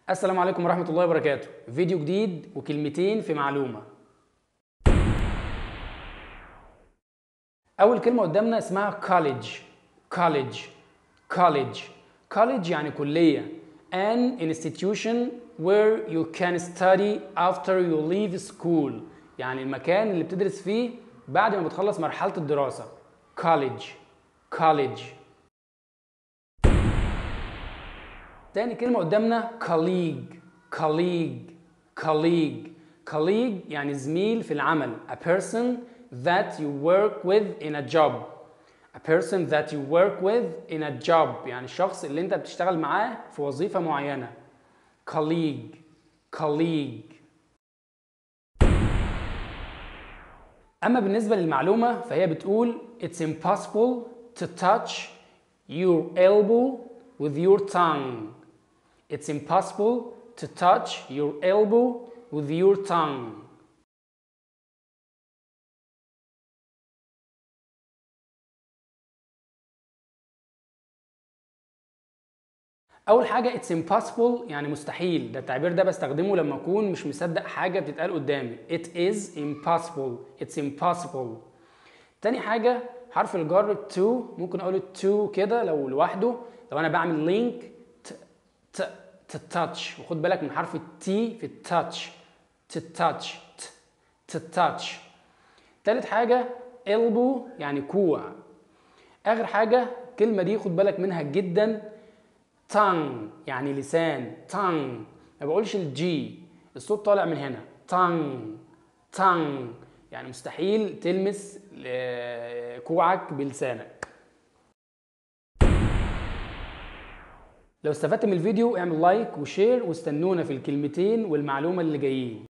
السلام عليكم ورحمة الله وبركاته فيديو جديد وكلمتين في معلومة أول كلمة قدامنا اسمها college college college college يعني كلية an institution where you can study after you leave school يعني المكان اللي بتدرس فيه بعد ما بتخلص مرحلة الدراسة college college تاني كلمة قدامنا colleague colleague colleague colleague يعني زميل في العمل a person that you work with in a job a person that you work with in a job يعني الشخص اللي انت بتشتغل معاه في وظيفة معينة colleague colleague أما بالنسبة للمعلومة فهي بتقول it's impossible to touch your elbow with your tongue It's impossible to touch your elbow with your tongue. أول حاجة it's impossible يعني مستحيل ده التعبير ده بستخدمه لما أكون مش مصدق حاجة بتتقال قدامي It is impossible It's impossible تاني حاجة حرف الجر to ممكن أقول to كده لو لوحده لو أنا بعمل لينك ت تتاتش وخد بالك من حرف التي في التاتش تتاتش تتاتش تالت حاجة elbow يعني كوع آخر حاجة الكلمة دي خد بالك منها جدا tongue يعني لسان tongue ما بقولش الجي الصوت طالع من هنا tongue tongue يعني مستحيل تلمس كوعك بلسانك لو استفدت من الفيديو اعمل لايك وشير واستنونا في الكلمتين والمعلومة اللي جايين